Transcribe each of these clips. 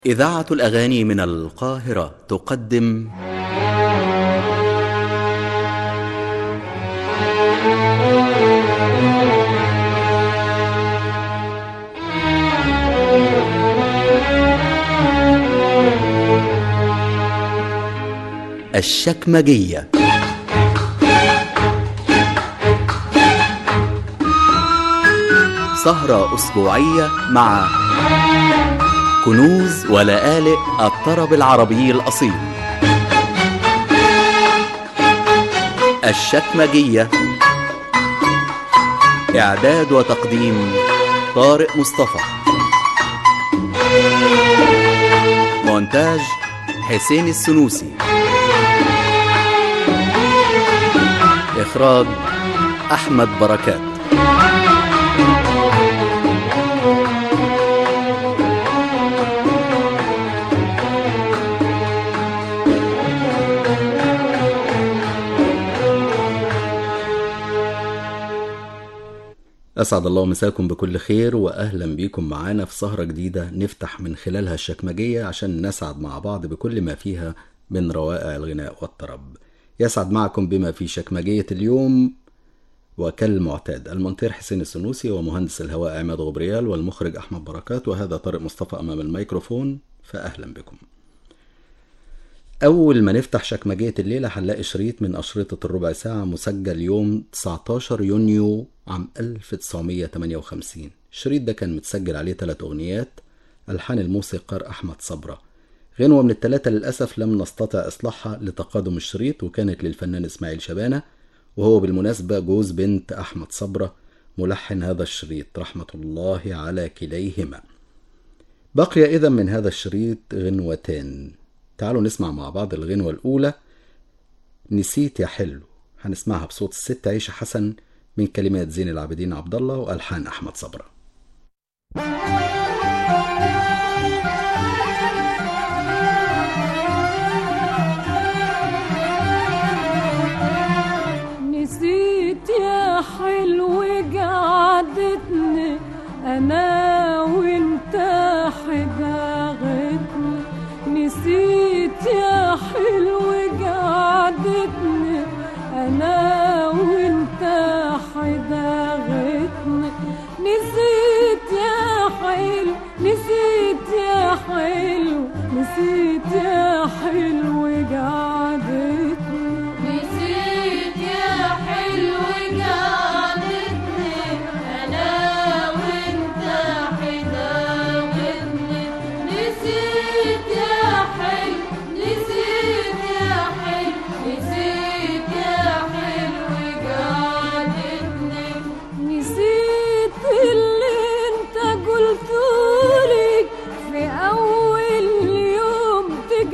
إذاعة الأغاني من القاهرة تقدم الشكمجية سهرة أسبوعية مع كنوز ولآلئ الطرب العربي الأصيل الشكمجية إعداد وتقديم طارق مصطفى مونتاج حسين السنوسي إخراج أحمد بركات أسعد الله مساكم بكل خير وأهلا بيكم معانا في سهرة جديدة نفتح من خلالها الشكمجية عشان نسعد مع بعض بكل ما فيها من روائع الغناء والطرب يسعد معكم بما في شكمجية اليوم وكالمعتاد المونتير حسين السنوسي ومهندس الهواء عماد غبريال والمخرج أحمد بركات وهذا طارق مصطفى أمام الميكروفون فأهلا بكم أول ما نفتح شكمجية الليلة هنلاقي شريط من أشرطة الربع ساعة مسجل يوم 19 يونيو عام 1958 الشريط ده كان متسجل عليه ثلاث أغنيات ألحان الموسيقار أحمد صبرة غنوة من الثلاثة للأسف لم نستطع إصلاحها لتقادم الشريط وكانت للفنان إسماعيل شبانة وهو بالمناسبة جوز بنت أحمد صبرة ملحن هذا الشريط رحمة الله على كليهما بقي إذا من هذا الشريط غنوتان تعالوا نسمع مع بعض الغنوة الأولى نسيت يا حلو هنسمعها بصوت الست عيشة حسن من كلمات زين العابدين عبد الله وألحان أحمد صبرة نسيت يا حلو قعدتنا انا وانت حداغتنا نسيت يا حلو قعدتنا انا وانت حداغتنا نسيت يا حلو نسيت يا حلو نسيت يا حلو قعدتنا نسيت يا حلو قعدتنا انا وانت حداوتنا نسيت يا حلو نسيت يا حلو نسيت يا حلو قعدتنا نسيت اللي انت قلتولي في اول يوم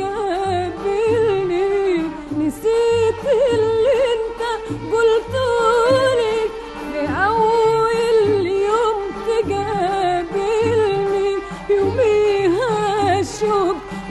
تقابلني نسيت اللي انت قلتولي في اول يوم تقابلني يوميها الشوق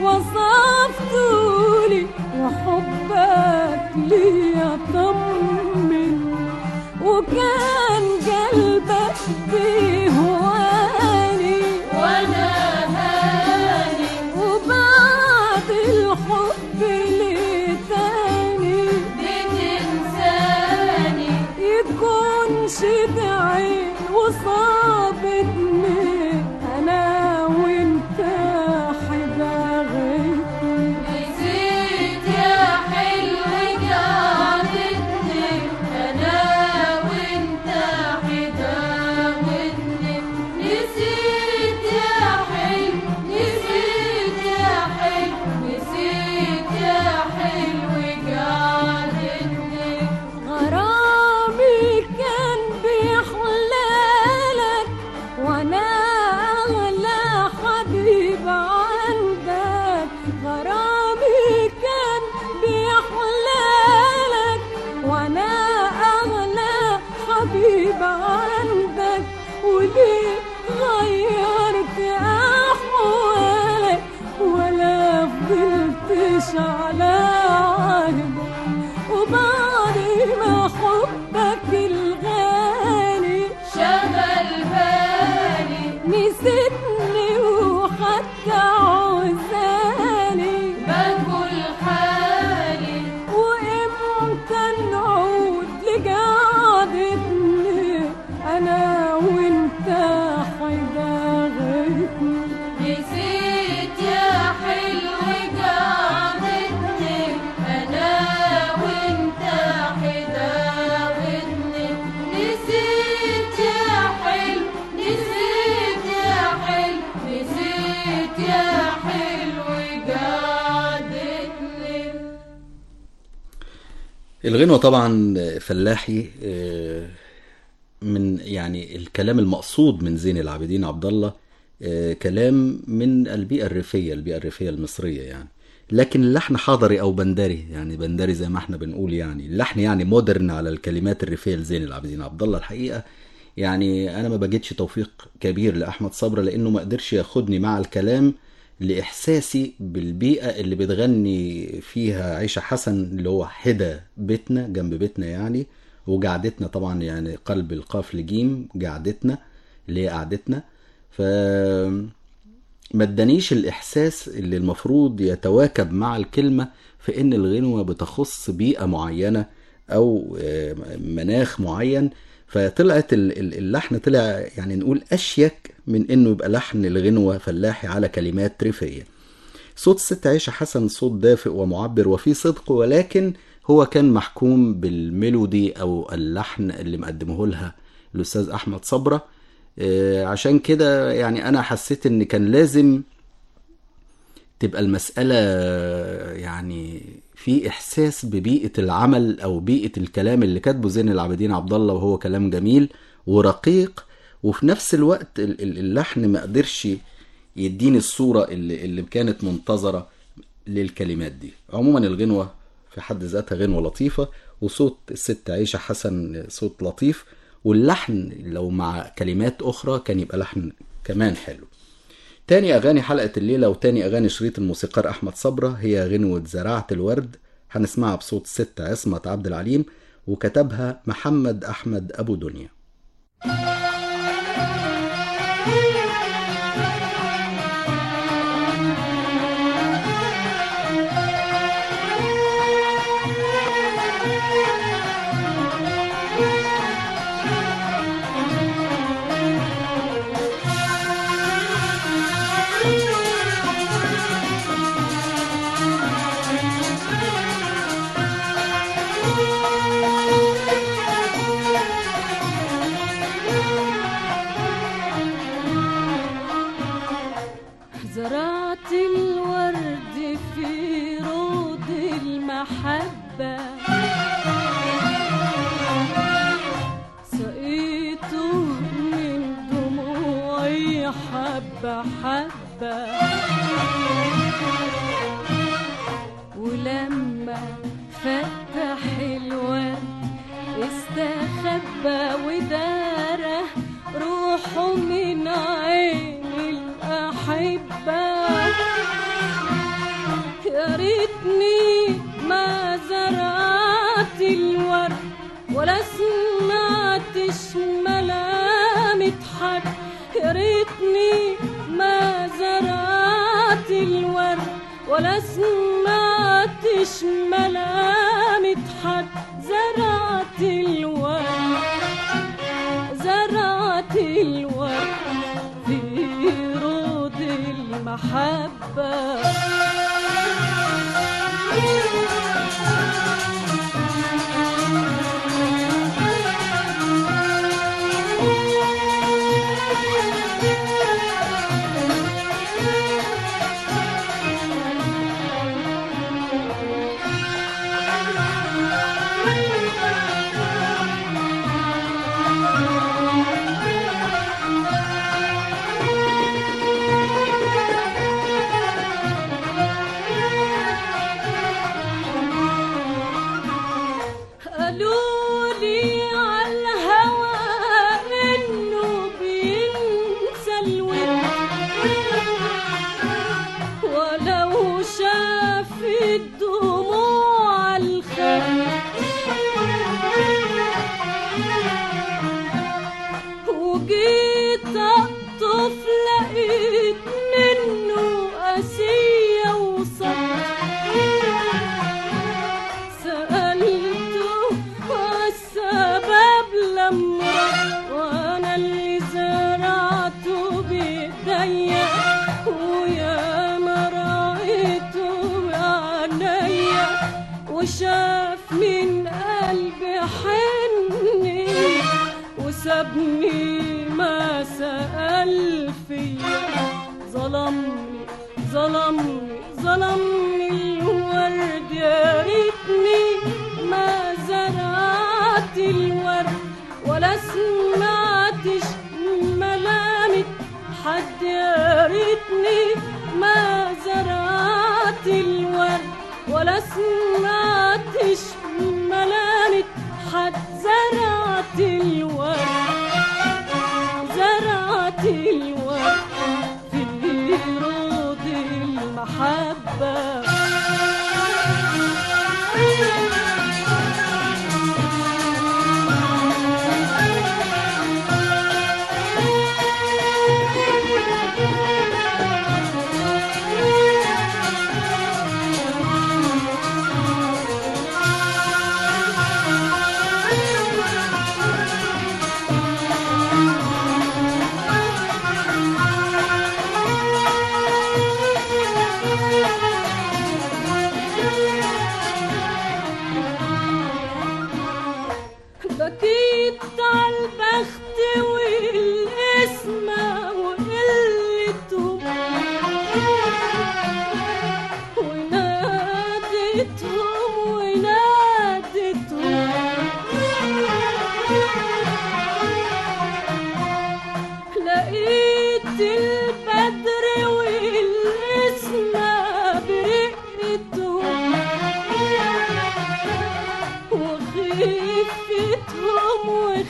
الغنوة طبعا فلاحي آه، من يعني الكلام المقصود من زين العابدين عبد الله آه، كلام من البيئة الريفية البيئة الريفية المصرية يعني لكن اللحن حضري او بندري يعني بندري زي ما احنا بنقول يعني اللحن يعني مودرن على الكلمات الريفية لزين العابدين عبد الله الحقيقة يعني انا ما بجدش توفيق كبير لاحمد صبرا لانه ما قدرش ياخدني مع الكلام لاحساسي بالبيئه اللي بتغني فيها عيشه حسن اللي هو حدا بيتنا جنب بيتنا يعني وقعدتنا طبعا يعني قلب القاف لجيم قعدتنا اللي هي قعدتنا ف ما ادانيش الاحساس اللي المفروض يتواكب مع الكلمه في ان الغنوه بتخص بيئه معينه او آه، مناخ معين فطلعت ال- ال- اللحن طلع يعني نقول اشيك من انه يبقى لحن الغنوه فلاحي على كلمات ريفيه صوت الست عيشه حسن صوت دافئ ومعبر وفيه صدق ولكن هو كان محكوم بالميلودي او اللحن اللي مقدمه لها الاستاذ احمد صبره آه، عشان كده يعني انا حسيت ان كان لازم تبقى المسألة يعني في إحساس ببيئة العمل أو بيئة الكلام اللي كاتبه زين العابدين عبد الله وهو كلام جميل ورقيق وفي نفس الوقت ال- ال- اللحن ما قدرش يديني الصورة اللي, اللي كانت منتظرة للكلمات دي عموما الغنوة في حد ذاتها غنوة لطيفة وصوت الست عيشة حسن صوت لطيف واللحن لو مع كلمات أخرى كان يبقى لحن كمان حلو تاني أغاني حلقة الليلة وتاني أغاني شريط الموسيقار أحمد صبرة هي غنوة زراعة الورد هنسمعها بصوت ست عصمت عبد العليم وكتبها محمد أحمد أبو دنيا زرعت الورد في روض المحبة سقيته من دموعي حبة حبة ولما فتح الورد استخبى وداره روحه من عين الأحبة يا ريتني ما زرعت الورد ولا سمعتش ملامة حد يا ريتني ما زرعت الورد ولا سمعتش ملامة حد زرعت الورد زرعت الورد في روض المحبة قالوا لي على الهوى انه بينسى الود ولو شاف الدموع الخد وجيت اقطف لقيت منه قاسية وصد سألته والسبب لما وانا اللي زرعته بايديا ويا ما رأيته بعينيا وشاف من قلبي حني وسابني ما سأل فيا ظلمني ظلمني ظلمني الورد يا ريتني ما الورد ولا سمعتش ملامة حد زرعت الورد زرعت الورد في روض المحبة بكيت عالبخت والاسمة وقلتهم وناديتهم وناديتهم لقيت البدر والاسمة برقتهم وخفتهم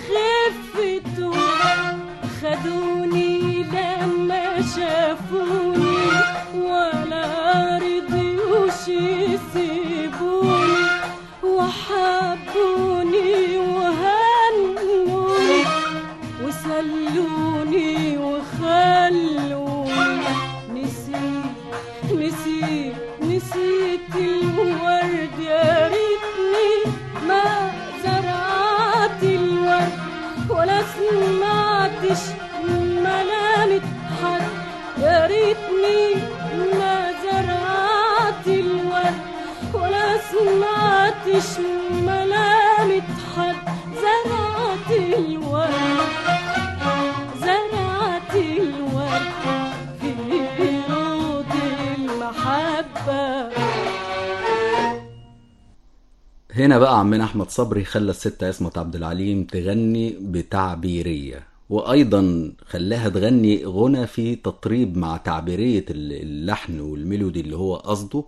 وخفتهم خدوني لما شافوني ولا رضيوش يسيبوني وحبوني وهنوني وسلوني وخلوني نسيت نسيت نسيت الورد يا ريتني ما زرعت الورد ولا سمعتش ملامة حد يا ريتني ما زرعت الورد ولا سمعتش ملامة حد زرعت الورد زرعت الورد في روض المحبة هنا بقى عمنا احمد صبري خلى الست عصمت عبد العليم تغني بتعبيريه وايضا خلاها تغني غنى في تطريب مع تعبيريه اللحن والميلودي اللي هو قصده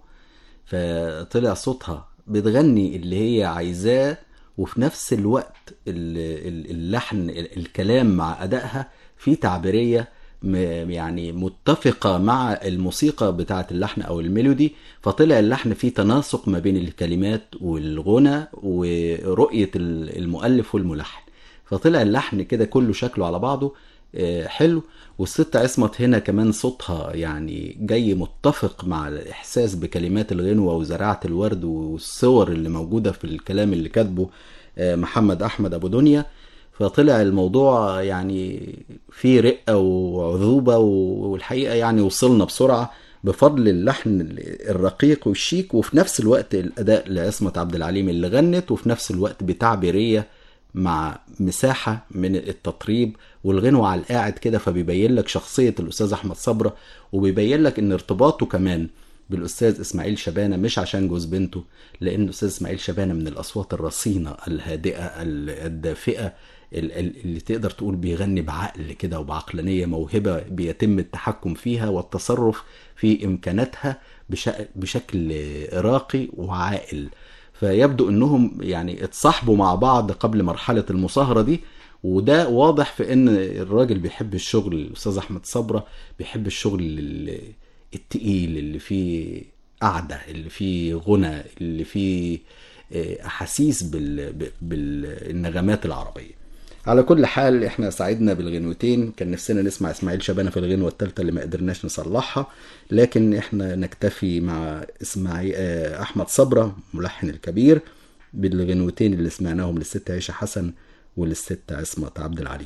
فطلع صوتها بتغني اللي هي عايزاه وفي نفس الوقت ال- ال- اللحن ال- الكلام مع ادائها في تعبيريه م- يعني متفقة مع الموسيقى بتاعة اللحن أو الميلودي فطلع اللحن فيه تناسق ما بين الكلمات والغنى ورؤية ال- المؤلف والملحن فطلع اللحن كده كله شكله على بعضه آه، حلو والست عصمت هنا كمان صوتها يعني جاي متفق مع الإحساس بكلمات الغنوة وزراعة الورد والصور اللي موجودة في الكلام اللي كاتبه آه، محمد أحمد أبو دنيا فطلع الموضوع يعني فيه رقة وعذوبة والحقيقة يعني وصلنا بسرعة بفضل اللحن الرقيق والشيك وفي نفس الوقت الأداء لعصمت عبد العليم اللي غنت وفي نفس الوقت بتعبيرية مع مساحة من التطريب والغنوة على القاعد كده فبيبين لك شخصية الأستاذ أحمد صبرة وبيبين لك إن ارتباطه كمان بالأستاذ إسماعيل شبانة مش عشان جوز بنته لأن الأستاذ إسماعيل شبانة من الأصوات الرصينة الهادئة ال- الدافئة ال- ال- اللي تقدر تقول بيغني بعقل كده وبعقلانية موهبة بيتم التحكم فيها والتصرف في إمكاناتها بش- بشكل راقي وعاقل فيبدو انهم يعني اتصاحبوا مع بعض قبل مرحله المصاهره دي وده واضح في ان الراجل بيحب الشغل الاستاذ احمد صبره بيحب الشغل ال- التقيل اللي فيه قعده اللي فيه غنى اللي فيه آه، احاسيس بال- ب- بالنغمات العربيه على كل حال احنا سعدنا بالغنوتين كان نفسنا نسمع اسماعيل شبانه في الغنوه الثالثه اللي ما قدرناش نصلحها لكن احنا نكتفي مع اسماعيل آه، احمد صبره ملحن الكبير بالغنوتين اللي سمعناهم للست عيشه حسن وللست عصمت عبد العليم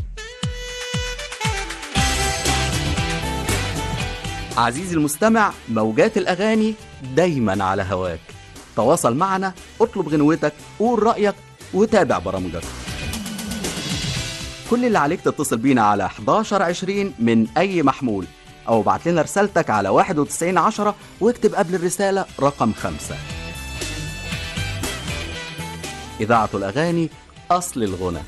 عزيزي المستمع موجات الأغاني دايما على هواك تواصل معنا اطلب غنوتك قول رأيك وتابع برامجك كل اللي عليك تتصل بينا على 1120 من أي محمول أو ابعت لنا رسالتك على 9110 واكتب قبل الرسالة رقم خمسة إذاعة الأغاني أصل الغنى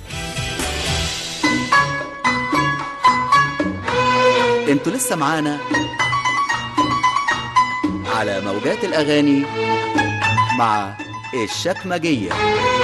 انتوا لسه معانا على موجات الأغاني مع الشكمجية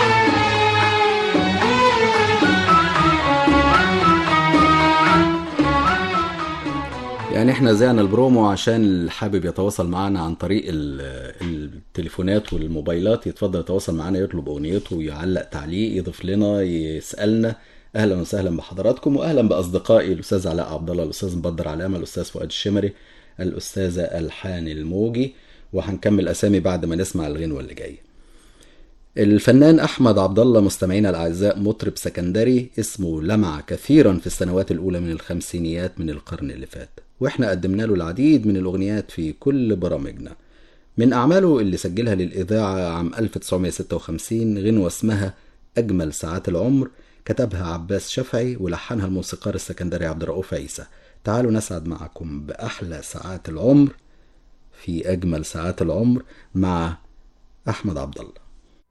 يعني احنا زعنا البرومو عشان اللي حابب يتواصل معنا عن طريق ال- التليفونات والموبايلات يتفضل يتواصل معنا يطلب اغنيته ويعلق تعليق يضيف لنا يسالنا اهلا وسهلا بحضراتكم واهلا باصدقائي الاستاذ علاء عبد الله الاستاذ مبدر علامه الاستاذ فؤاد الشمري الاستاذه الحان الموجي وهنكمل اسامي بعد ما نسمع الغنوه اللي جايه الفنان احمد عبد الله مستمعينا الاعزاء مطرب سكندري اسمه لمع كثيرا في السنوات الاولى من الخمسينيات من القرن اللي فات واحنا قدمنا له العديد من الاغنيات في كل برامجنا من اعماله اللي سجلها للاذاعه عام 1956 غنوه اسمها اجمل ساعات العمر كتبها عباس شفعي ولحنها الموسيقار السكندري عبد الرؤوف عيسى تعالوا نسعد معكم باحلى ساعات العمر في اجمل ساعات العمر مع احمد عبد الله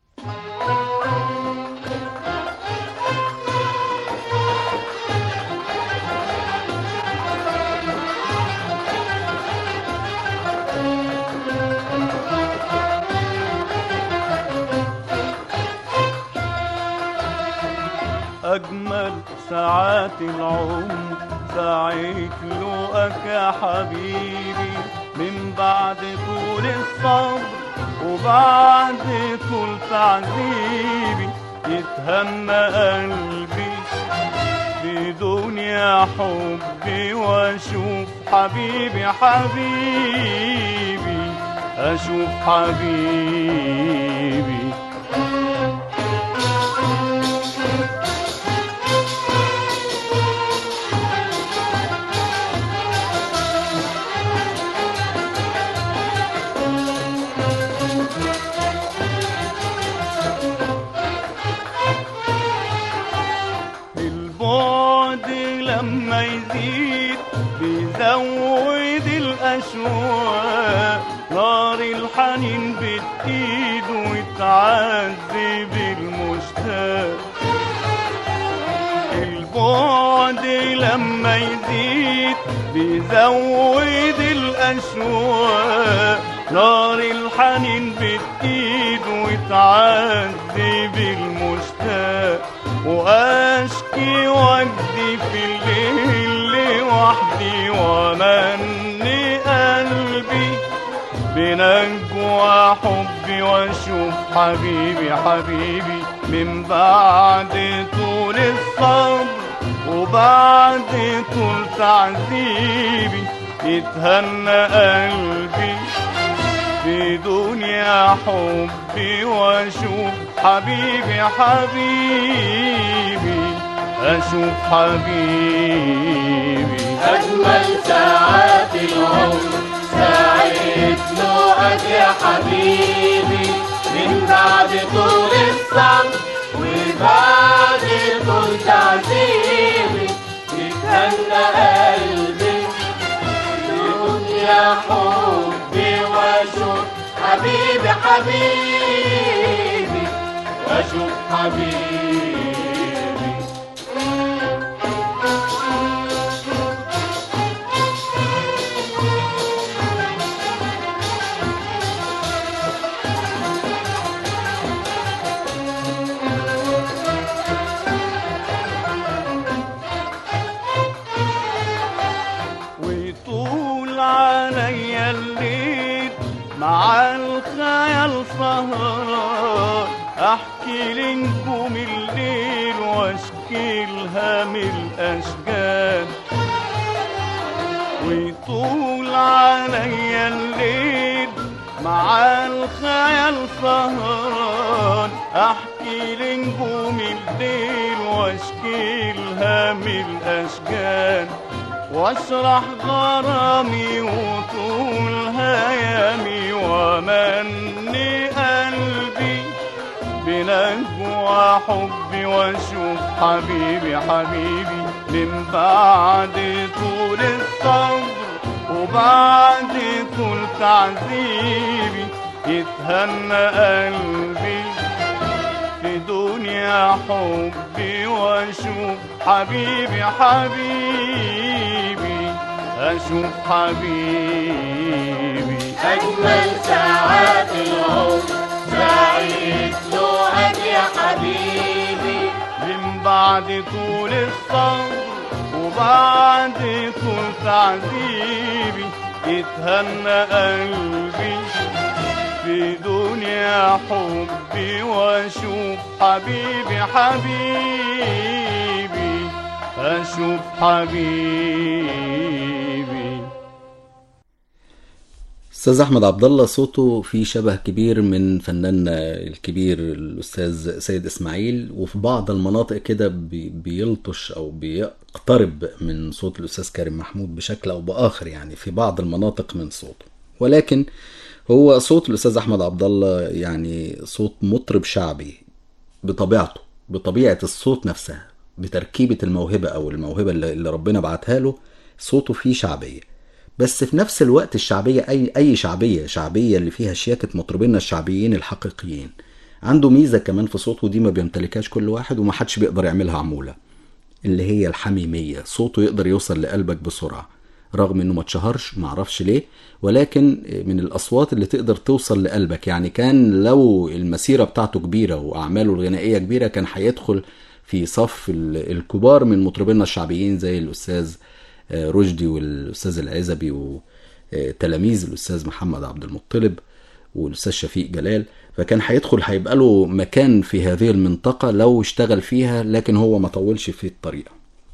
أجمل ساعات العمر ساعة لقاك يا حبيبي من بعد طول الصبر وبعد طول تعذيبي يتهنى قلبي في دنيا حبي واشوف حبيبي حبيبي اشوف حبيبي البعد لما يزيد بيزود الأشواق نار الحنين بتقيد وتعذب المشتاق البعد لما يزيد بيزود الأشواق نار الحنين بتقيد وتعذب المشتاق واشكي وجدي في الليل لوحدي ومني قلبي بنجوى حبي واشوف حبيبي حبيبي من بعد طول الصبر وبعد طول تعذيبي يتهنى قلبي في دنيا حبي واشوف حبيبي حبيبي اشوف حبيبي أجمل ساعات العمر ساعة لقاك يا حبيبي من بعد طول الصبر وبعد طول تعذيبي يتهنى قلبي بدنيا حبي واشوف حبيبي حبيبي واشوف حبيبي ويطول عليا الليل مع الخيال سهران احكي لنجوم الليل واشكي الهام الاشجار ويطول عليا الليل مع الخيال سهران احكي لنجوم الليل واشكي الهام الاشجار واشرح غرامي وطول هيامي ومني قلبي بنجوى حبي واشوف حبيبي حبيبي من بعد طول الصبر وبعد طول تعذيبي يتهنى قلبي في دنيا حبي واشوف حبيبي حبيبي اشوف حبيبي أجمل ساعات العمر سعيد لقاك يا حبيبي من بعد طول الصبر وبعد طول تعذيبي اتهنى قلبي في دنيا حبي واشوف حبيبي حبيبي اشوف حبيبي استاذ احمد عبد الله صوته فيه شبه كبير من فناننا الكبير الاستاذ سيد اسماعيل وفي بعض المناطق كده بي- بيلطش او بيقترب من صوت الاستاذ كريم محمود بشكل او باخر يعني في بعض المناطق من صوته ولكن هو صوت الاستاذ احمد عبد الله يعني صوت مطرب شعبي بطبيعته بطبيعه الصوت نفسها بتركيبه الموهبه او الموهبه اللي اللي ربنا بعتها له صوته فيه شعبيه بس في نفس الوقت الشعبيه اي اي شعبيه شعبيه اللي فيها شياكه مطربينا الشعبيين الحقيقيين عنده ميزه كمان في صوته دي ما بيمتلكهاش كل واحد وما حدش بيقدر يعملها عموله اللي هي الحميميه صوته يقدر يوصل لقلبك بسرعه رغم انه ما اتشهرش معرفش ليه ولكن من الاصوات اللي تقدر توصل لقلبك يعني كان لو المسيره بتاعته كبيره واعماله الغنائيه كبيره كان هيدخل في صف ال- الكبار من مطربينا الشعبيين زي الاستاذ آه، رشدي والاستاذ العزبي وتلاميذ الاستاذ محمد عبد المطلب والاستاذ شفيق جلال فكان هيدخل هيبقى له مكان في هذه المنطقه لو اشتغل فيها لكن هو ما طولش في الطريقه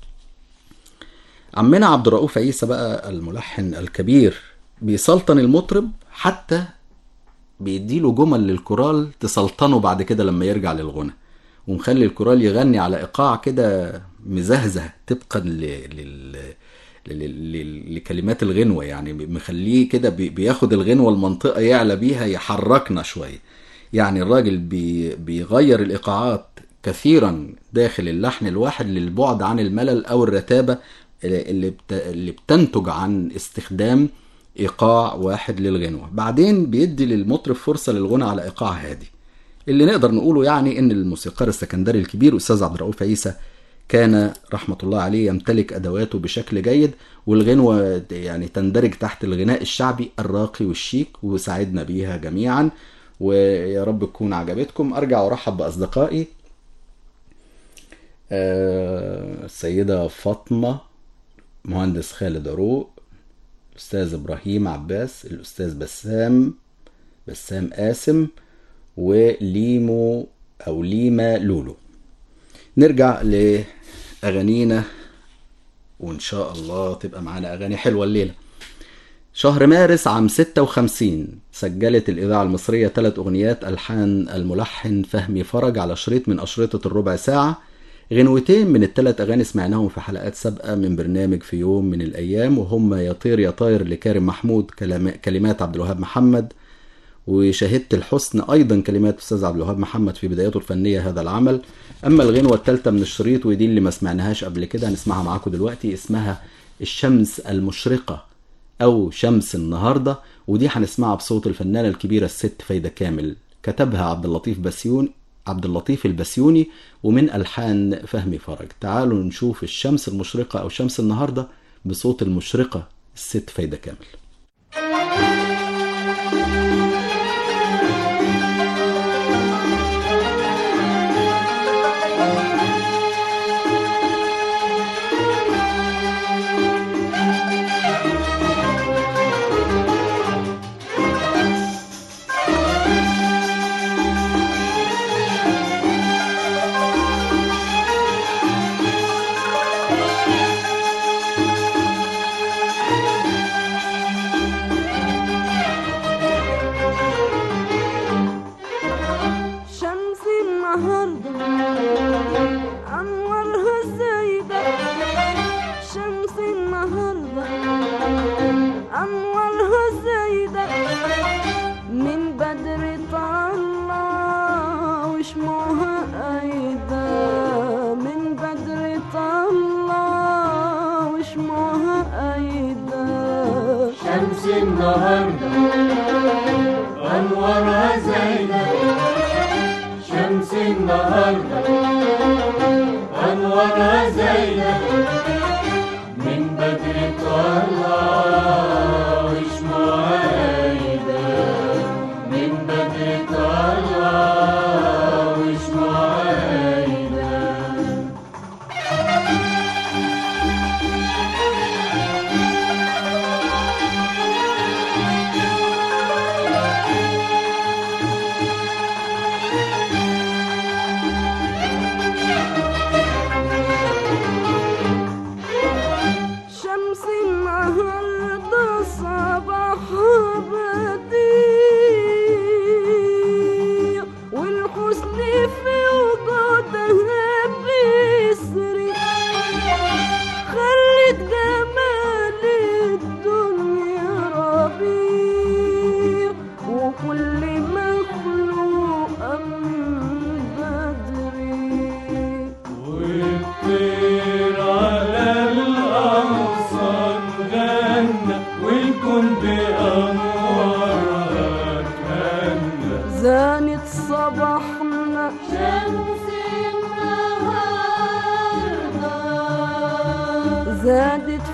عمنا عبد الرؤوف عيسى بقى الملحن الكبير بيسلطن المطرب حتى بيديله جمل للكورال تسلطنه بعد كده لما يرجع للغنى ومخلي الكورال يغني على ايقاع كده مزهزه طبقا ل... لل... لل... لل... لكلمات الغنوه يعني مخليه كده بي... بياخد الغنوه المنطقه يعلى بيها يحركنا شويه يعني الراجل بي... بيغير الايقاعات كثيرا داخل اللحن الواحد للبعد عن الملل او الرتابه اللي بت... اللي بتنتج عن استخدام ايقاع واحد للغنوه بعدين بيدي للمطرب فرصه للغنى على ايقاع هادي اللي نقدر نقوله يعني ان الموسيقار السكندري الكبير استاذ عبد الرؤوف عيسى كان رحمه الله عليه يمتلك ادواته بشكل جيد والغنوه يعني تندرج تحت الغناء الشعبي الراقي والشيك وساعدنا بيها جميعا ويا رب تكون عجبتكم ارجع وارحب باصدقائي آه، السيده فاطمه مهندس خالد عروق الاستاذ ابراهيم عباس الاستاذ بسام بسام قاسم وليمو او ليما لولو نرجع لاغانينا وان شاء الله تبقى معانا اغاني حلوه الليله شهر مارس عام 56 سجلت الإذاعة المصرية ثلاث أغنيات ألحان الملحن فهمي فرج على شريط من أشرطة الربع ساعة غنوتين من الثلاث أغاني سمعناهم في حلقات سابقة من برنامج في يوم من الأيام وهم يا طير يا طاير لكارم محمود كلام- كلمات عبد الوهاب محمد وشهدت الحسن ايضا كلمات استاذ عبد الوهاب محمد في بداياته الفنيه هذا العمل اما الغنوه الثالثه من الشريط ودي اللي ما سمعناهاش قبل كده هنسمعها معاكم دلوقتي اسمها الشمس المشرقه او شمس النهارده ودي هنسمعها بصوت الفنانه الكبيره الست فايده كامل كتبها عبد اللطيف بسيون عبد اللطيف البسيوني ومن الحان فهمي فرج تعالوا نشوف الشمس المشرقه او شمس النهارده بصوت المشرقه الست فايده كامل شمس النهاردة أنوارها زايدة شمس النهاردة أنوارها زايدة من بدر طلع وشموعها قايدة من بدر طلع وشموعها قايدة شمس النهاردة أنوارها زايدة شمس النهاردة أنوارها زايدة من بدر طلع وشموعها قايدة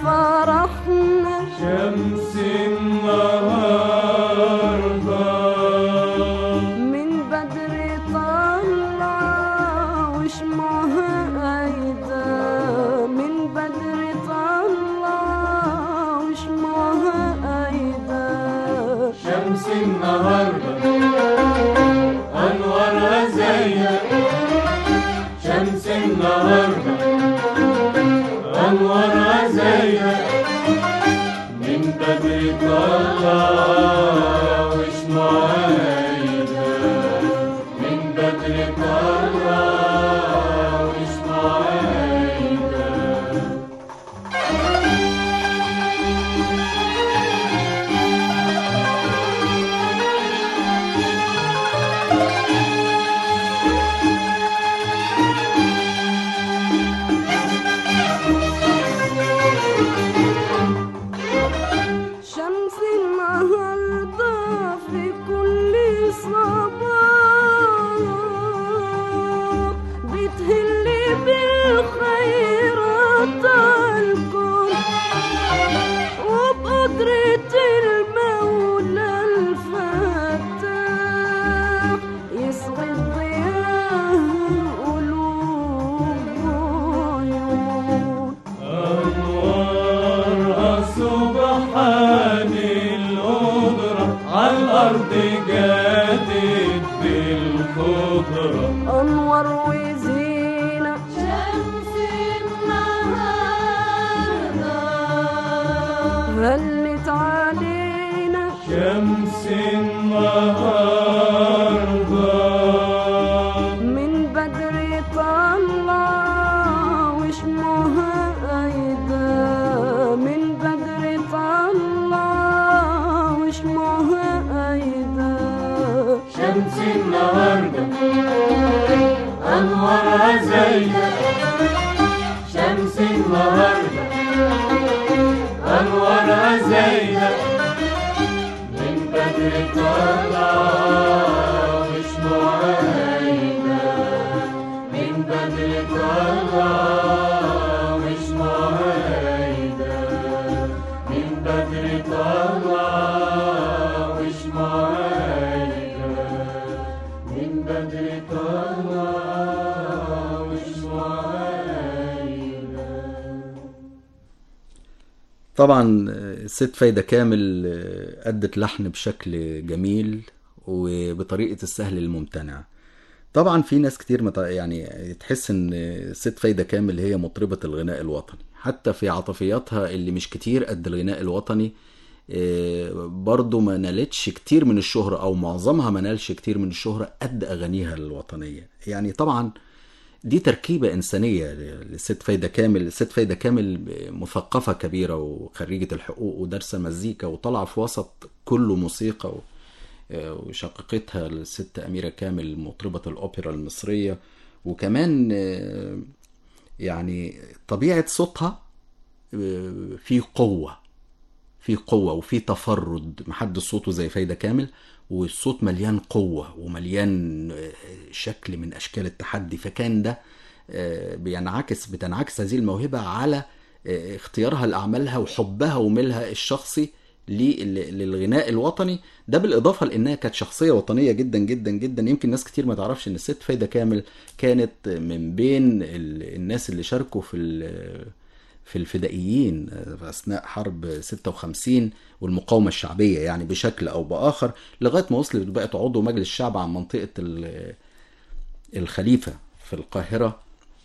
فرحنا شمس النهاردة من بدر طلع وشمعها أيدا من بدر طلع وشمعها أيدا شمس النهاردة أنوارها زيها شمس النهاردة أنوارها زيها من بدر طلع وشمعها هيدا من بدر طلع وشمعها هيدا شمس النهاردة في كل صباح بتهل بالخيرات الكل وبقدرة المولى الفتاح يسغي ضياء قلوب وعيون أنوارها سبحان القدرة عالأرض جادت بالخضرة أنور وزينة شمس النهاردة هلت علينا شمس النهاردة من بدر طلع وشموها أيدا من بدر طلع وشموها أيدا شمس النهاردة أنوارها زيها شمس النهاردة أنوارها زيها من بدر طلع وشموعها هيدا من بدر طلع وشموعها هيدا من بدر طلع وشموعها هيدا من بدر طلع وشموعها هيدا طبعا الست فايدة كامل أدت لحن بشكل جميل وبطريقة السهل الممتنع طبعا في ناس كتير مت... يعني تحس ان الست فايدة كامل هي مطربة الغناء الوطني حتى في عاطفياتها اللي مش كتير قد الغناء الوطني آه، برضو ما نالتش كتير من الشهرة او معظمها ما نالش كتير من الشهرة قد اغانيها الوطنية يعني طبعا دي تركيبة إنسانية لست فايدة كامل الست فايدة كامل مثقفة كبيرة وخريجة الحقوق ودارسة مزيكا وطالعة في وسط كله موسيقى و- وشقيقتها الست أميرة كامل مطربة الأوبرا المصرية وكمان آه، يعني طبيعة صوتها آه، في قوة في قوة وفي تفرد محدش صوته زي فايدة كامل والصوت مليان قوة ومليان آه، شكل من أشكال التحدي فكان ده آه، بينعكس بتنعكس هذه الموهبة على آه، اختيارها لأعمالها وحبها وميلها الشخصي لل- للغناء الوطني ده بالإضافة لأنها كانت شخصية وطنية جدا جدا جدا يمكن ناس كتير ما تعرفش إن الست فايدة كامل كانت من بين ال- الناس اللي شاركوا في ال- في الفدائيين في أثناء حرب 56 والمقاومة الشعبية يعني بشكل أو بآخر لغاية ما وصلت بقت عضو مجلس الشعب عن منطقة ال- الخليفة في القاهرة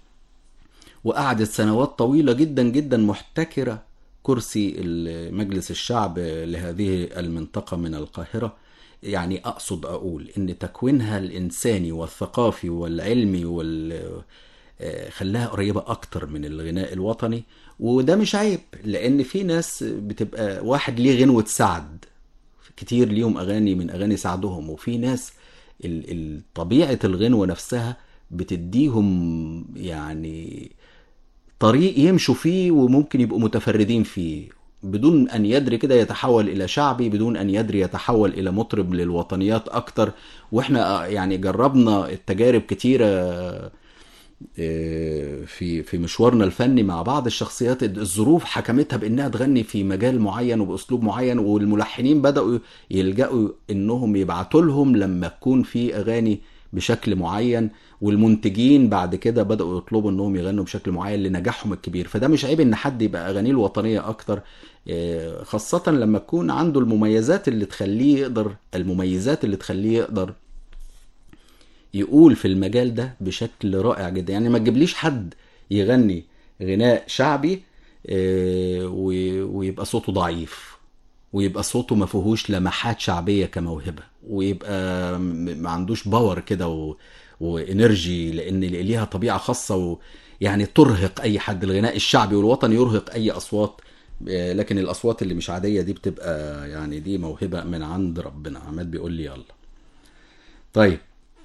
وقعدت سنوات طويلة جدا جدا محتكرة كرسي ال- مجلس الشعب لهذه المنطقة من القاهرة يعني أقصد أقول إن تكوينها الإنساني والثقافي والعلمي وال آه، خلاها قريبة أكتر من الغناء الوطني وده مش عيب لأن في ناس بتبقى واحد ليه غنوة سعد كتير ليهم أغاني من أغاني سعدهم وفي ناس ال- ال- طبيعة الغنوة نفسها بتديهم يعني طريق يمشوا فيه وممكن يبقوا متفردين فيه بدون أن يدري كده يتحول إلى شعبي بدون أن يدري يتحول إلى مطرب للوطنيات أكتر وإحنا يعني جربنا التجارب كتيرة آه، في في مشوارنا الفني مع بعض الشخصيات الظروف حكمتها بانها تغني في مجال معين وباسلوب معين والملحنين بداوا يلجأوا انهم يبعتوا لهم لما تكون في اغاني بشكل معين والمنتجين بعد كده بداوا يطلبوا انهم يغنوا بشكل معين لنجاحهم الكبير فده مش عيب ان حد يبقى اغانيه الوطنيه اكتر آه، خاصه لما تكون عنده المميزات اللي تخليه يقدر المميزات اللي تخليه يقدر يقول في المجال ده بشكل رائع جدا يعني ما تجيبليش حد يغني غناء شعبي آه، و- ويبقى صوته ضعيف ويبقى صوته ما فيهوش لمحات شعبيه كموهبه ويبقى م- ما عندوش باور كده و... وانرجي لان ليها طبيعه خاصه و... يعني ترهق اي حد الغناء الشعبي والوطني يرهق اي اصوات آه، لكن الاصوات اللي مش عاديه دي بتبقى يعني دي موهبه من عند ربنا عماد بيقول لي يلا طيب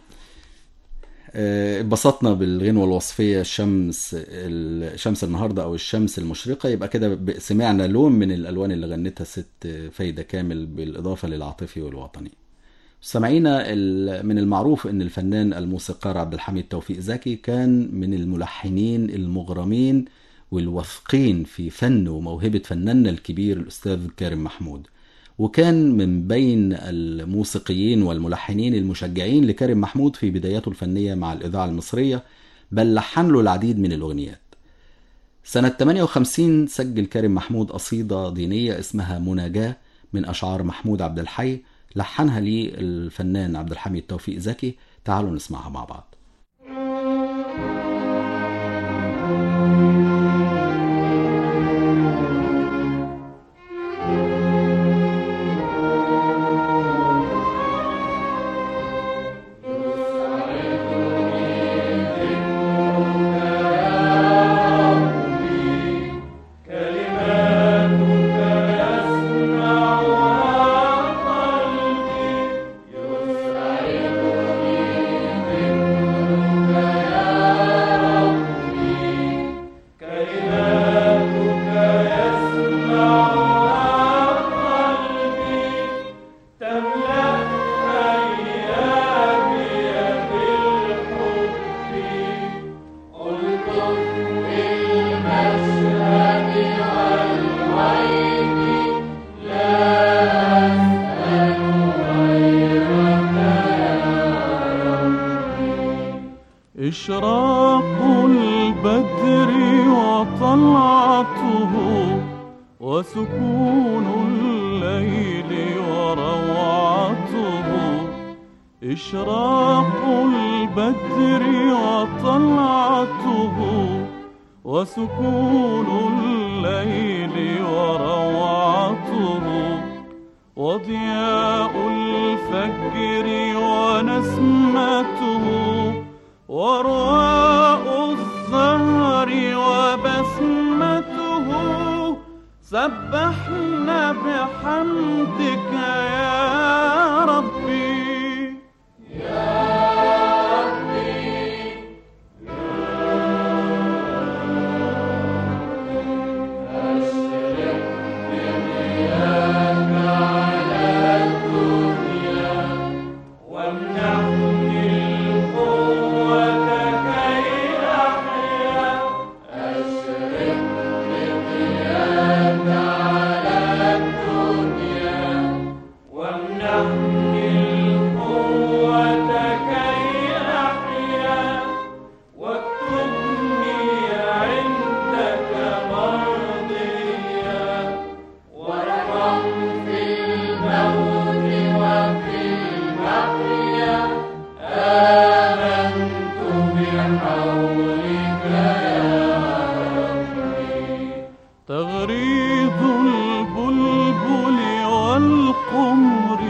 آه، اتبسطنا بالغنوة الوصفية الشمس ال- شمس النهاردة أو الشمس المشرقة يبقى كده ب- سمعنا لون من الألوان اللي غنتها ست فايدة كامل بالإضافة للعاطفي والوطني سمعينا ال- من المعروف أن الفنان الموسيقار عبد الحميد توفيق زكي كان من الملحنين المغرمين والواثقين في فن وموهبة فناننا الكبير الأستاذ كارم محمود وكان من بين الموسيقيين والملحنين المشجعين لكريم محمود في بداياته الفنية مع الإذاعة المصرية بل لحن له العديد من الأغنيات سنة 58 سجل كريم محمود قصيدة دينية اسمها مناجاة من أشعار محمود عبد الحي لحنها لي الفنان عبد الحميد توفيق زكي تعالوا نسمعها مع بعض إشراق البدر وطلعته وسكون الليل وروعته إشراق البدر وطلعته وسكون الليل وروعته وضياء الفجر ونسمته ورواء الزهر وبسمته سبحنا بحمدك يا ربي تغريد البلبل والقمر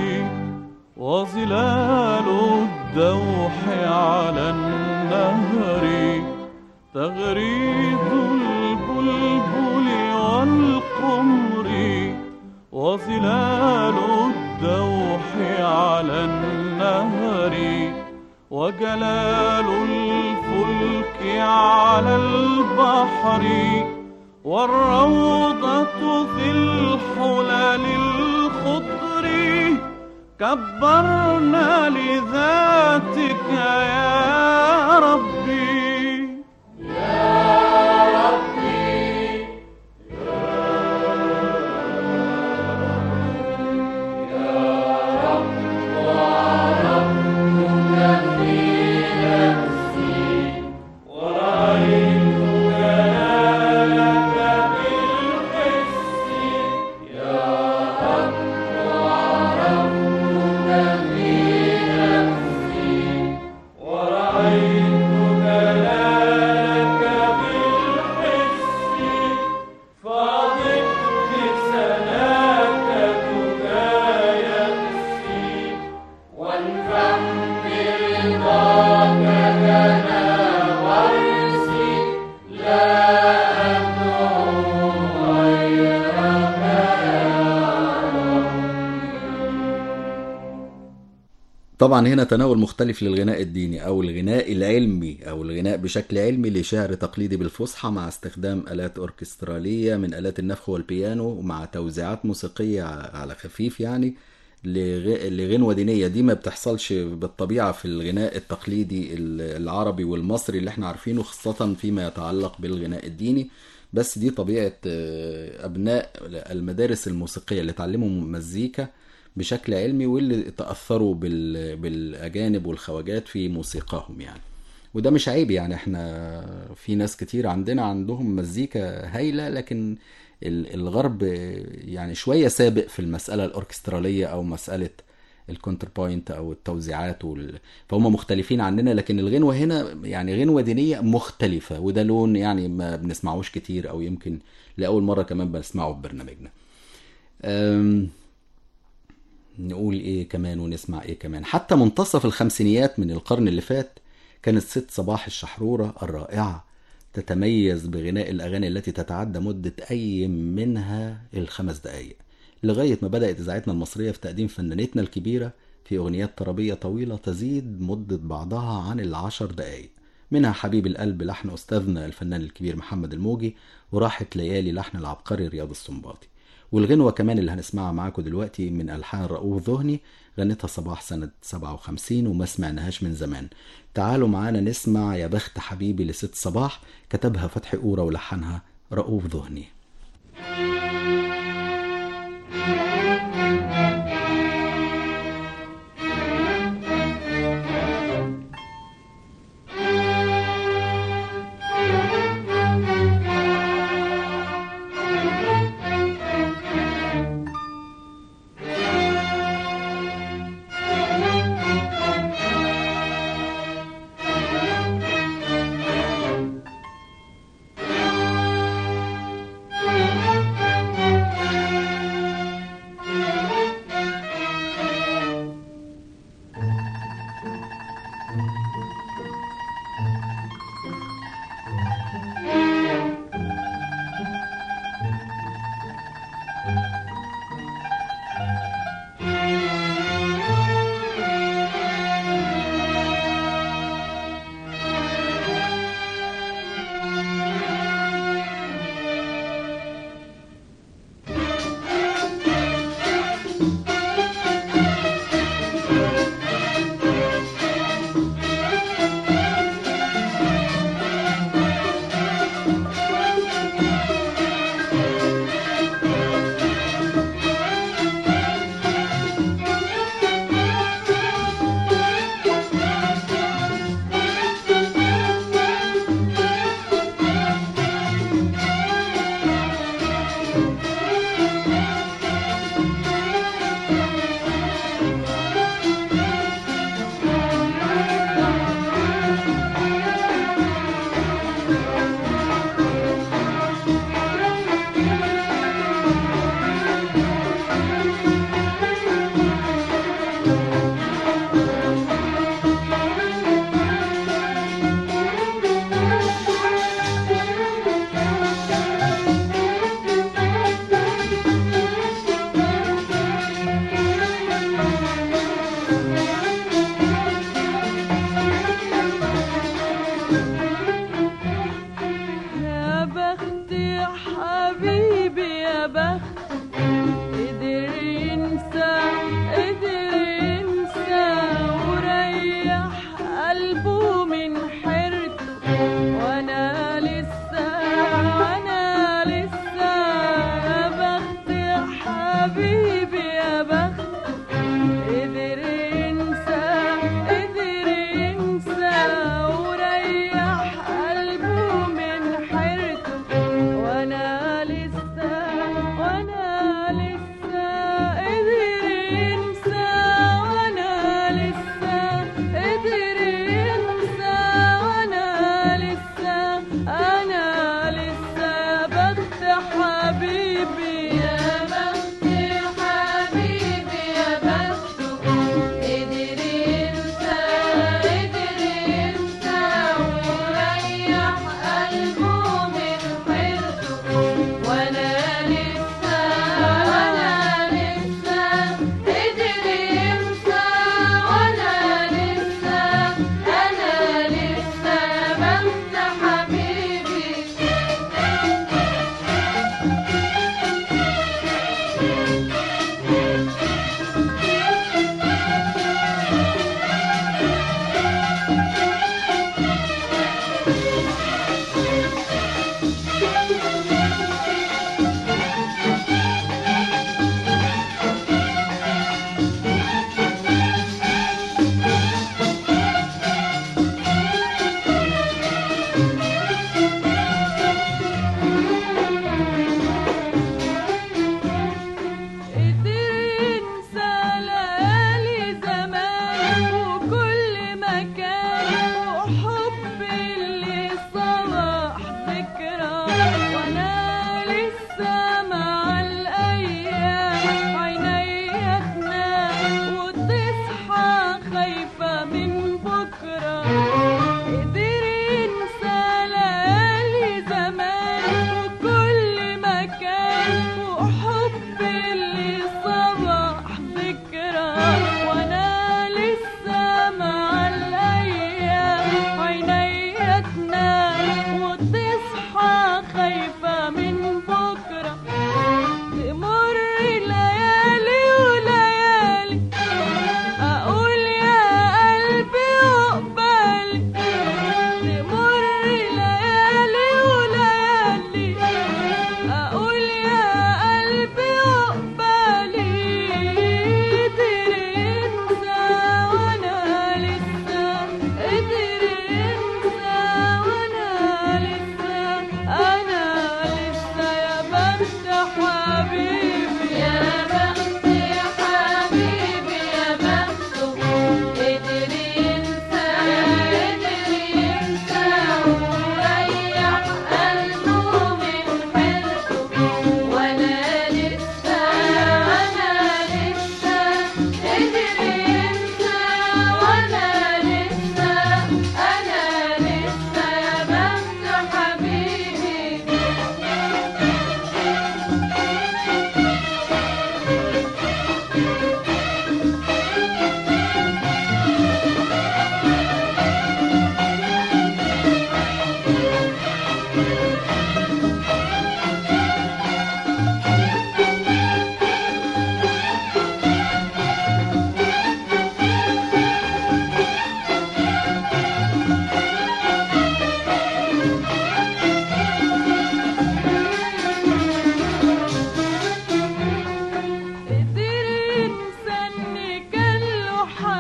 وظلال الدوح على النهر تغريد البلبل والقمر وظلال الدوح على النهر وجلال الفلك على البحر والروضة في الحلل الخضر كبرنا لذاتك يا ربي طبعا هنا تناول مختلف للغناء الديني او الغناء العلمي او الغناء بشكل علمي لشعر تقليدي بالفصحى مع استخدام الات اوركستراليه من الات النفخ والبيانو ومع توزيعات موسيقيه على خفيف يعني لغ- لغنوه دينيه دي ما بتحصلش بالطبيعه في الغناء التقليدي العربي والمصري اللي احنا عارفينه خاصه فيما يتعلق بالغناء الديني بس دي طبيعه آه، ابناء المدارس الموسيقيه اللي اتعلموا مزيكا بشكل علمي واللي تأثروا بال... بالأجانب والخواجات في موسيقاهم يعني وده مش عيب يعني احنا في ناس كتير عندنا عندهم مزيكا هايلة لكن ال- الغرب يعني شوية سابق في المسألة الأوركسترالية أو مسألة الكونتر بوينت أو التوزيعات وال... فهم مختلفين عننا لكن الغنوة هنا يعني غنوة دينية مختلفة وده لون يعني ما بنسمعوش كتير أو يمكن لأول مرة كمان بنسمعه في برنامجنا أم... نقول ايه كمان ونسمع ايه كمان حتى منتصف الخمسينيات من القرن اللي فات كانت ست صباح الشحرورة الرائعة تتميز بغناء الأغاني التي تتعدى مدة أي منها الخمس دقايق لغاية ما بدأت إذاعتنا المصرية في تقديم فنانتنا الكبيرة في أغنيات طربية طويلة تزيد مدة بعضها عن العشر دقايق منها حبيب القلب لحن أستاذنا الفنان الكبير محمد الموجي وراحت ليالي لحن العبقري رياض السنباطي والغنوة كمان اللي هنسمعها معاكم دلوقتي من ألحان رؤوف ذهني غنتها صباح سنة 57 وما سمعناهاش من زمان تعالوا معانا نسمع يا بخت حبيبي لست صباح كتبها فتحي قورة ولحنها رؤوف ذهني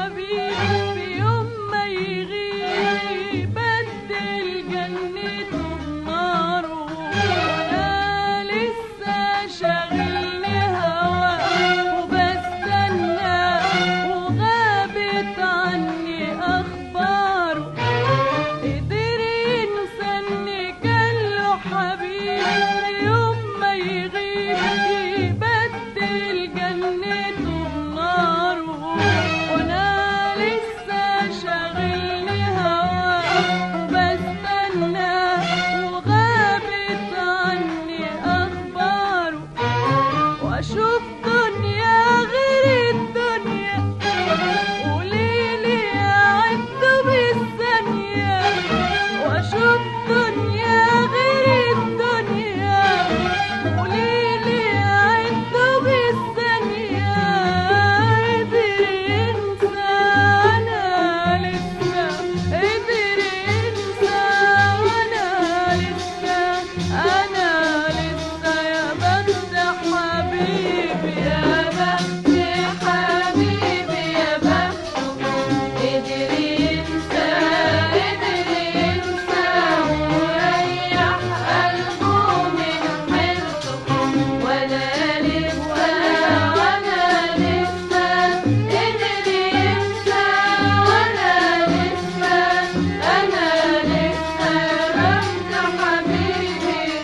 حبيبي في يوم ما يغيب بدل جنته بناره وانا لسه شاغلني هوا وبستنى وغابت عني اخباره قدر ينسى كان له حبيب يوم ما يغيب يبدل جنته بناره وانا لسه شاغلني هوا وبستنى وغابت عني اخباره واشوف دنيا غير الدنيا وليلي عدوا بالثانية واشوف دنيا غير الدنيا وليلي عدوا بالثانية قدر ينسى انا لسه قدر ينسى وانا لسه انا لسه يا بخت حبيبي يا بخت حبيبي يا بخته قدر ينسى قدر ينسى وريح قلبه من حيرته وانا لسه وانا لسه قدر ينسى وانا لسه انا لسه يا بخت حبيبي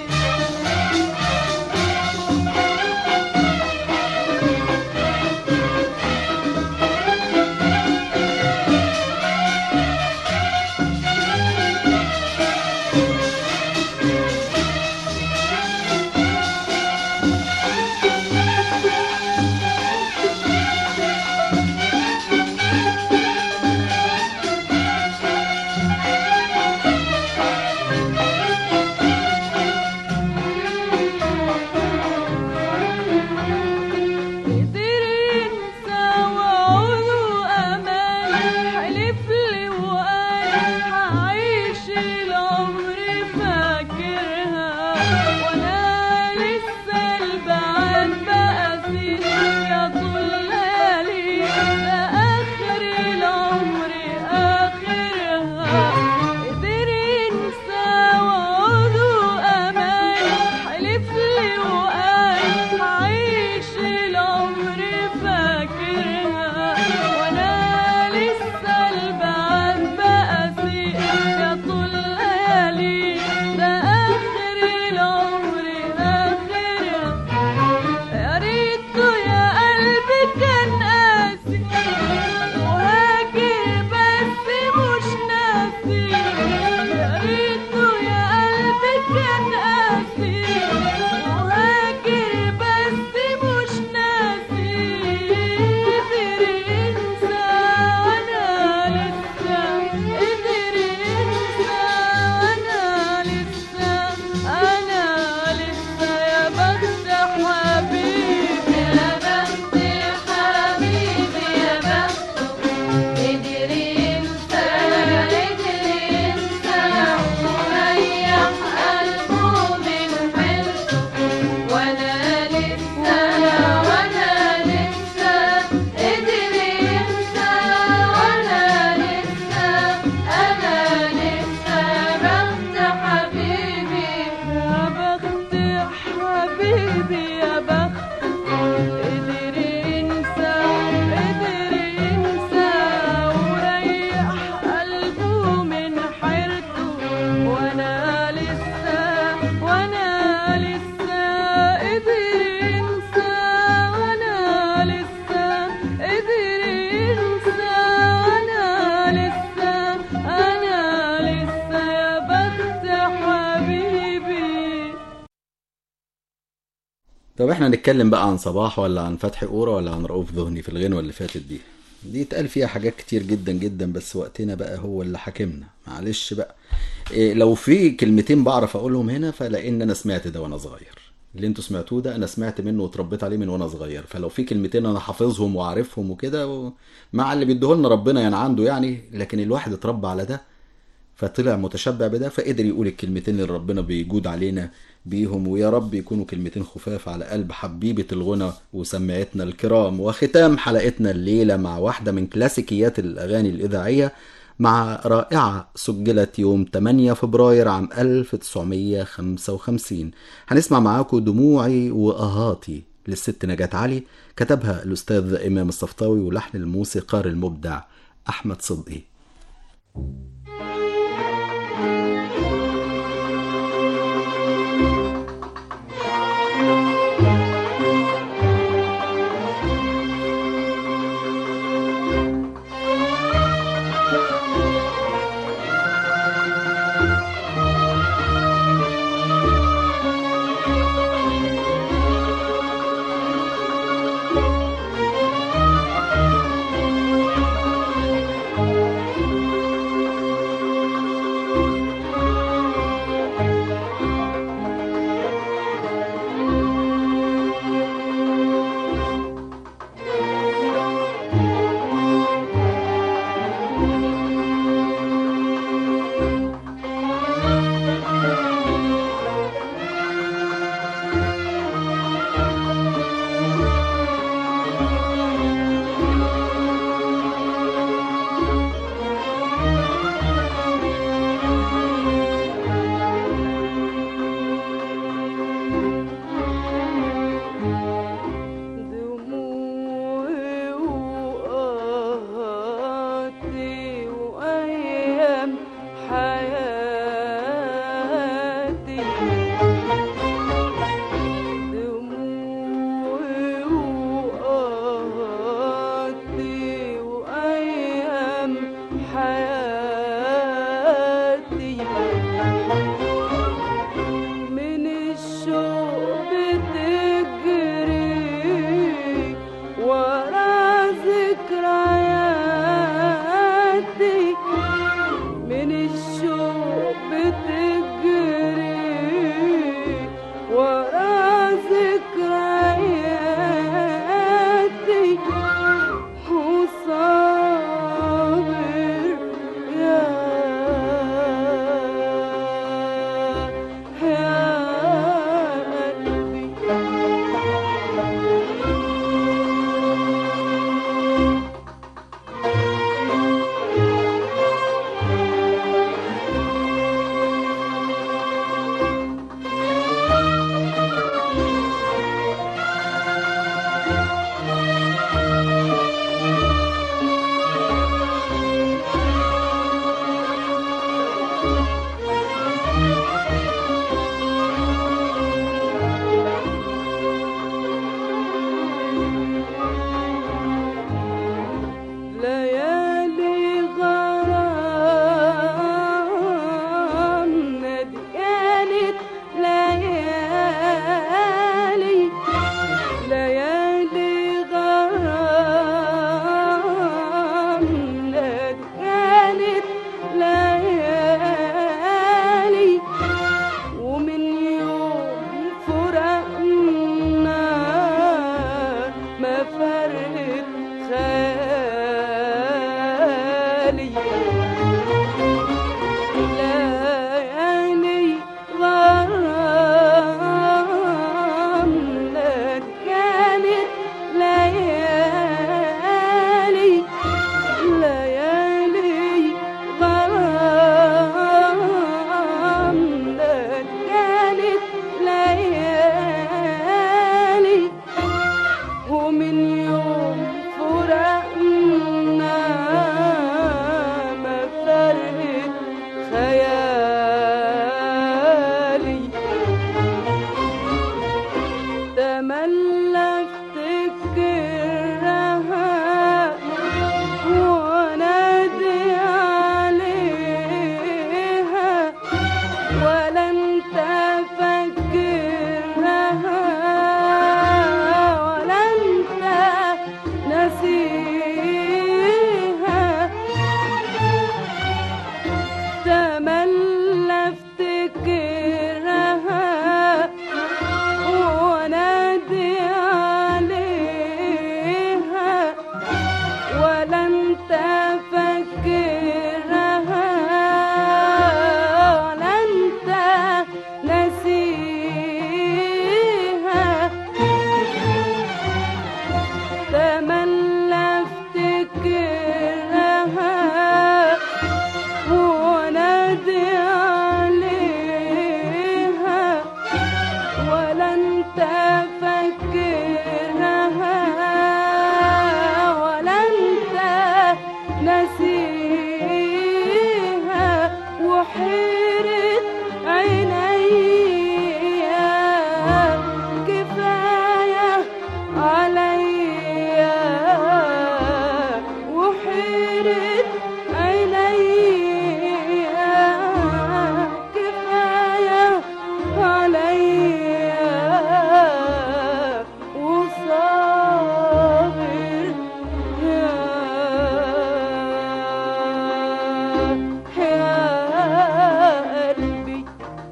قدر ينسى وعوده أمان حلف لي وقال هعيش العمر فاكرها وأنا لسه البعاد بقاسي يا طول ليالي ده آخر العمر آخرها قدر ينسى وعوده أمان حلف لي وقال هعيش العمر فاكرها وانا لسه البعد بقاسي يا طول ليالي ده اخر العمر اخرها يا ريته يا قلبي كان قاسي وهاجر بس مش ناسي يا ريته يا قلبي كان قاسي وهاجر بس مش ناسي قدر ينسى وانا لسه قدر ينسى وانا لسه انا لسه يا بخت حبيبي يا بخت حبيبي يا بخته قدر ينسى قدر ينسى وريح قلبه من حيرته وانا لسه وانا لسه قدر ينسى وانا لسه انا لسه بخت حبيبي يا بخت حبيبي يا بخت قدر ينسى قدر ينسى وريح قلبه من حيرته وانا لسه وانا لسه قدر ينسى وانا لسه قدر ينسى وانا لسه انا لسه يا بخت حبيبي طب احنا نتكلم بقى عن صباح ولا عن فتحي قورة ولا عن رؤوف ذهني في الغنوة اللي فاتت دي دي اتقال فيها حاجات كتير جدا جدا بس وقتنا بقى هو اللي حاكمنا معلش بقى إيه لو في كلمتين بعرف اقولهم هنا فلان انا سمعت ده وانا صغير اللي انتوا سمعتوه ده انا سمعت منه واتربيت عليه من وانا صغير فلو في كلمتين انا حافظهم وعارفهم وكده و... مع اللي بيديهولنا ربنا يعني عنده يعني لكن الواحد اتربى على ده فطلع متشبع بده فقدر يقول الكلمتين اللي ربنا بيجود علينا بيهم ويا رب يكونوا كلمتين خفاف على قلب حبيبة الغنى وسمعتنا الكرام وختام حلقتنا الليلة مع واحدة من كلاسيكيات الأغاني الإذاعية مع رائعة سجلت يوم 8 فبراير عام 1955 هنسمع معاكم دموعي وأهاتي للست نجاة علي كتبها الأستاذ إمام الصفطاوي ولحن الموسيقار المبدع أحمد صدقي دموعي وآهاتي وأيام حياتي دموعي وآهاتي وأيام حياتي من الشوق بتجري ورا ذكرياتي من الشوق بتجري ورا ذكرياتي وصابر يا يا قلبي ليالي غرام نادي كانت ليالي ليالي غرام نادي كانت ليالي ومن يوم فرقنا ما فرقت خالي ليالي غرام نادي كانت ليالي ليالي غرام نادي كانت ليالي ومن يوم فرقنا نسيها وحيرت عينيا كفاية عليا وحيرت عينيا كفاية عليا وصابر يا يا قلبي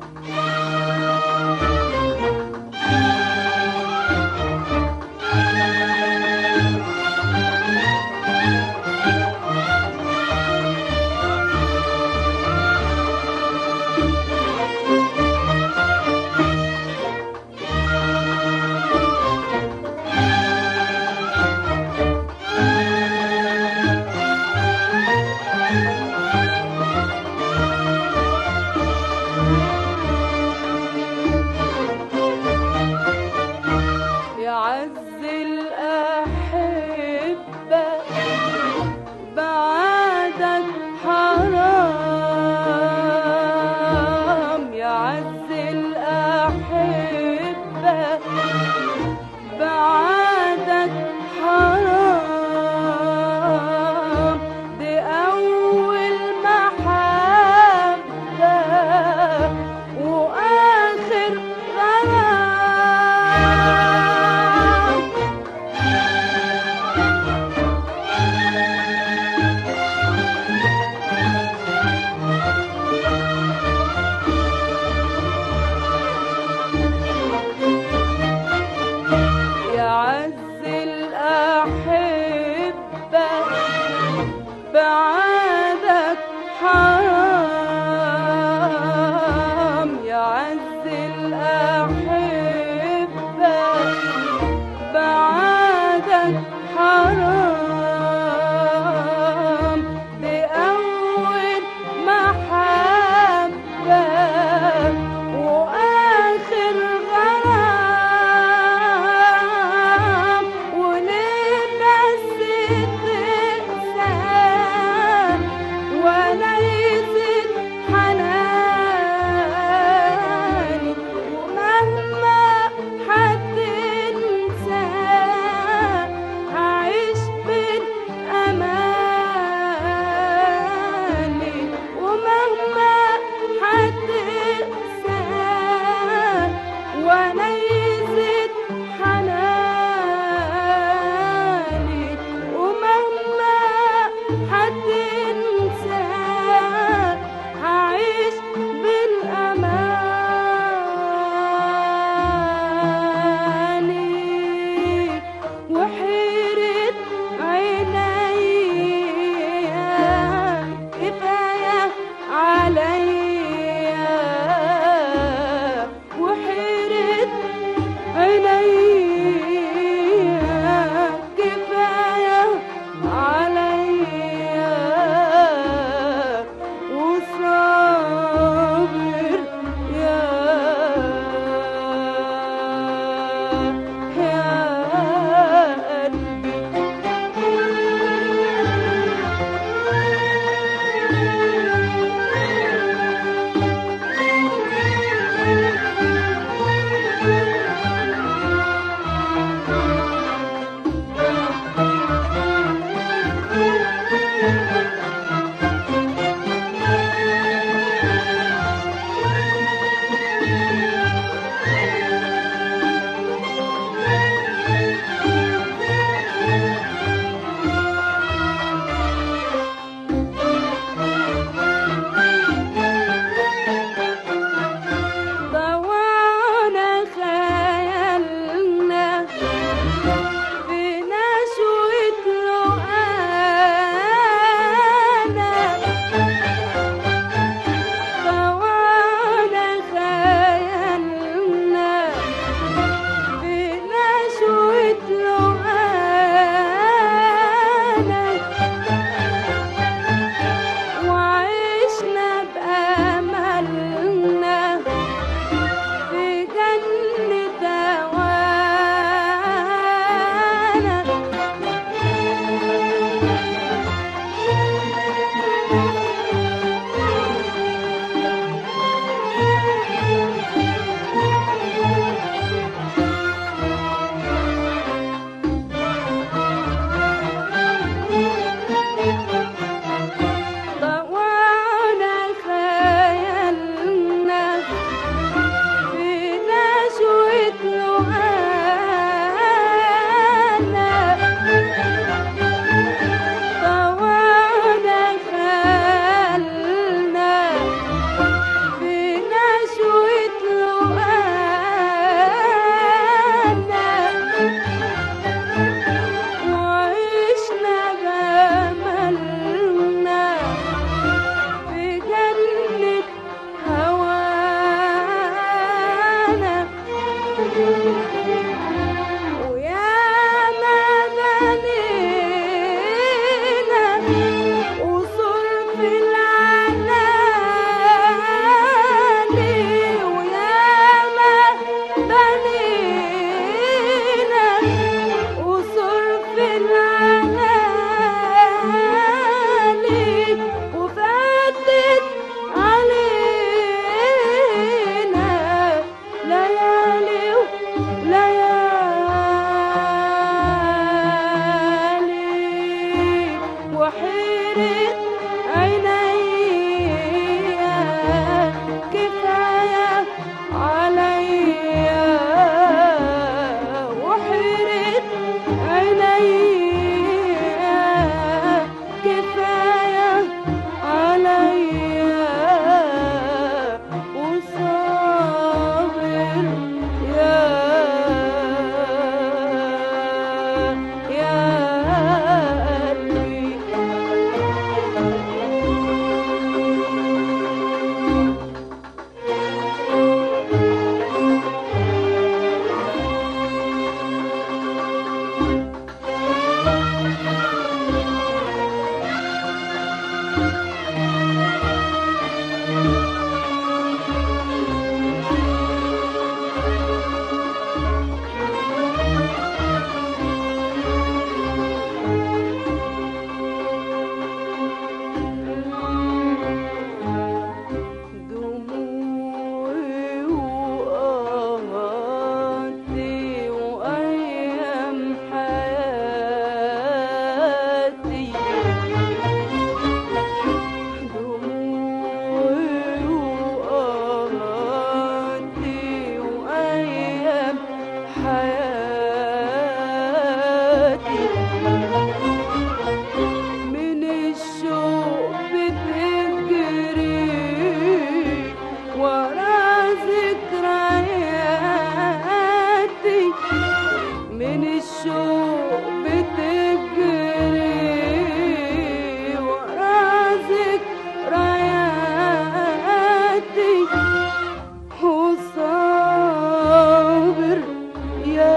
يا عز الأحبة بعدك حرام يا عز الأحبة بعدك حرام دي أول محبة وآخر غرام يا عز الأحبة بعدك حرام يا عز الأحبة بعدك حرام بأول محبة وآخر غرام وليه بس تنسى ولا يزيد حناني ومهما حد انسى هعيش بالأماني ومهما حد انسى وانا يزيد حناني ومهما حد انسى هعيش بالأماني وحيرة عينيا كفاية عليا وحيرة عينيا كفاية عليا وحيرة عينيا كفاية عليا وحيرة عينيا كفاية عليا وصابر يا يا قلبي دموعي وآهاتي وأيام حياتي دموعي وآهاتي وأيام حياتي من الشوق بتجري ورا ذكرياتي من الشوق بتجري ورا ذكرياتي وصابر يا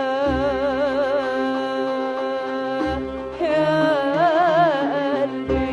يا قلبي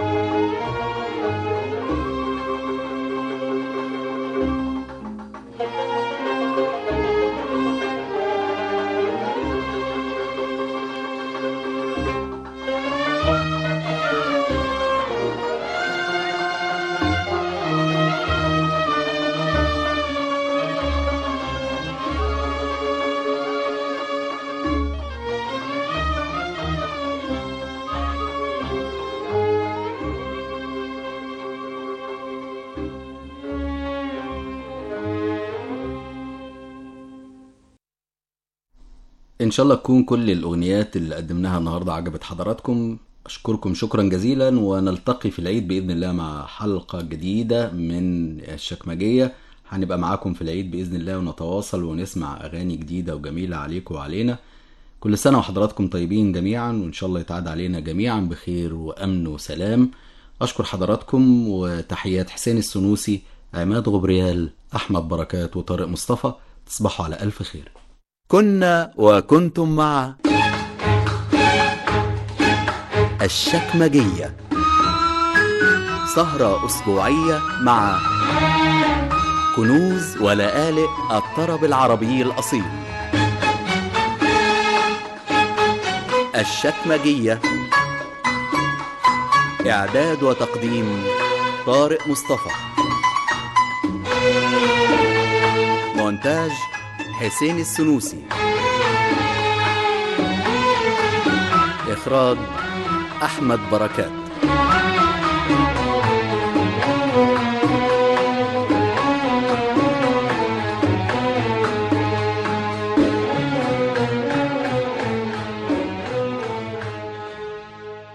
ان شاء الله تكون كل الاغنيات اللي قدمناها النهارده عجبت حضراتكم اشكركم شكرا جزيلا ونلتقي في العيد باذن الله مع حلقه جديده من الشكمجيه هنبقى معاكم في العيد باذن الله ونتواصل ونسمع اغاني جديده وجميله عليكم وعلينا كل سنه وحضراتكم طيبين جميعا وان شاء الله يتعاد علينا جميعا بخير وامن وسلام اشكر حضراتكم وتحيات حسين السنوسي عماد غبريال احمد بركات وطارق مصطفى تصبحوا على الف خير كنا وكنتم مع الشكمجية سهرة أسبوعية مع كنوز ولآلئ الطرب العربي الأصيل الشكمجية إعداد وتقديم طارق مصطفى مونتاج حسين السنوسي إخراج أحمد بركات